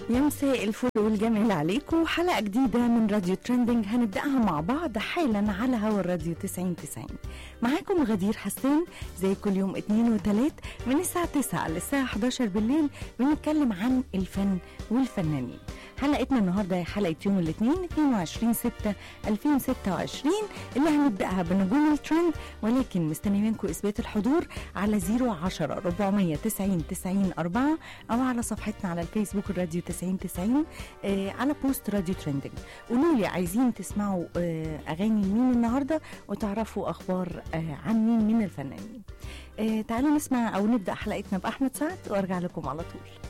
يا مساء الفل والجمال عليكم حلقة جديدة من راديو ترندنج هنبدأها مع بعض حالا على هوا الراديو 90 90 معاكم غدير حسان زي كل يوم اثنين وثلاث من الساعة 9 للساعة 11 بالليل بنتكلم عن الفن والفنانين حلقتنا النهاردة هي حلقة يوم الاثنين 22 6 2026 اللي هنبدأها بنجوم الترند ولكن مستني منكم إثبات الحضور على 010 490 90 4 أو على صفحتنا على الفيسبوك الراديو 90 90 آه على بوست راديو ترندنج قولوا لي عايزين تسمعوا آه أغاني مين النهاردة وتعرفوا أخبار آه عن مين من الفنانين آه تعالوا نسمع أو نبدأ حلقتنا بأحمد سعد وأرجع لكم على طول